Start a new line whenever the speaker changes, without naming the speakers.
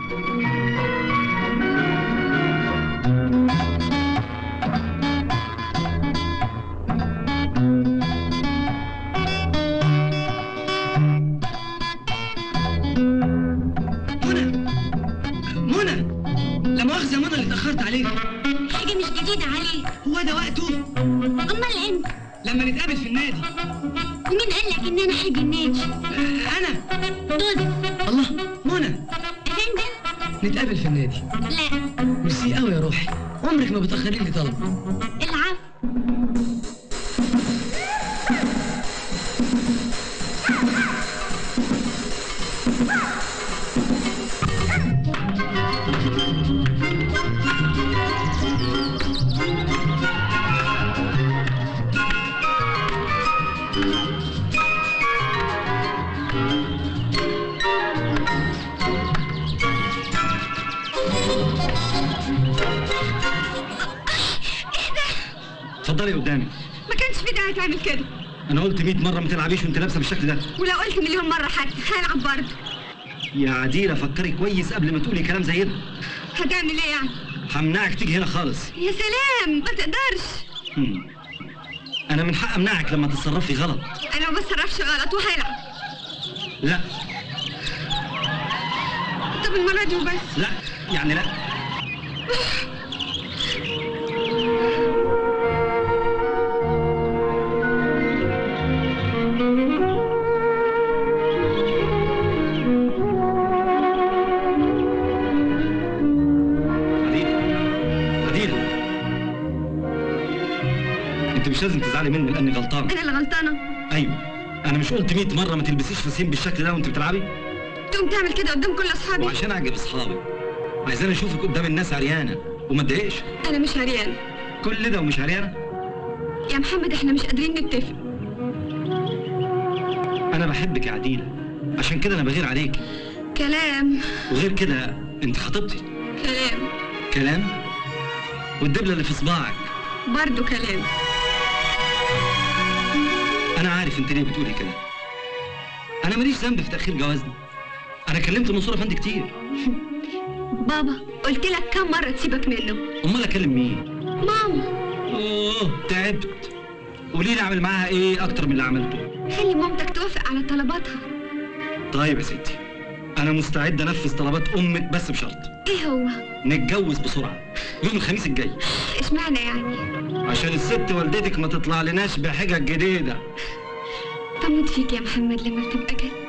منى منى لا مؤاخذة يا منى اللي اتأخرت عليك
حاجة مش جديدة عليك
هو ده وقته
أمال امتى؟
لما نتقابل في النادي
ومين قال لك إن أنا حاجة النادي؟
آه، أنا
دول
الله منى
أفندم؟
نتقابل في النادي
لا
ميرسي قوي يا روحي عمرك ما بتأخري لي طلب
العفو
اتفضلي قدامي
ما كانش في داعي تعمل كده
انا قلت 100 مره ما تلعبيش وانت لابسه بالشكل ده
ولو قلت مليون مرة حتى هلعب برضه
يا عديله فكري كويس قبل ما تقولي كلام زي ده
هتعمل إيه يعني؟
همنعك تيجي هنا خالص
يا سلام ما تقدرش
هم. انا من حق امنعك لما تتصرفي غلط
أنا ما بتصرفش غلط وهلعب
لا
طب المرة دي وبس
لا يعني لا عديلة عديلة انت مش لازم تزعلي مني لاني غلطان
أنا اللي غلطانة
ايوه انا مش قلت 100 مره ما تلبسيش فساتين بالشكل ده وانت بتلعبي
تقوم تعمل كده قدام كل أصحابي
وعشان اعجب اصحابي عايزاني اشوفك قدام الناس عريانه وما اتضايقش
أنا مش هريان
كل ده ومش عريانه
يا محمد إحنا مش قادرين نتفق
انا بحبك يا عديله عشان كده انا بغير عليك
كلام
وغير كده انت خطيبتي
كلام
كلام والدبله اللي في صباعك
برضه كلام
انا عارف انت ليه بتقولي كده انا ماليش ذنب في تاخير جوازنا انا كلمت منصور افندي كتير
بابا قلت لك كم مرة تسيبك منه
امال اكلم مين
ماما
اوه تعبت قولي لي اعمل معاها ايه اكتر من اللي عملته
خلي مامتك توافق على طلباتها
طيب يا ستي انا مستعد انفذ طلبات امك بس بشرط
ايه هو
نتجوز بسرعه يوم الخميس الجاي
اشمعنى يعني
عشان الست والدتك ما تطلع لناش بحجج جديده
طمنت فيك يا محمد لما تبقى جد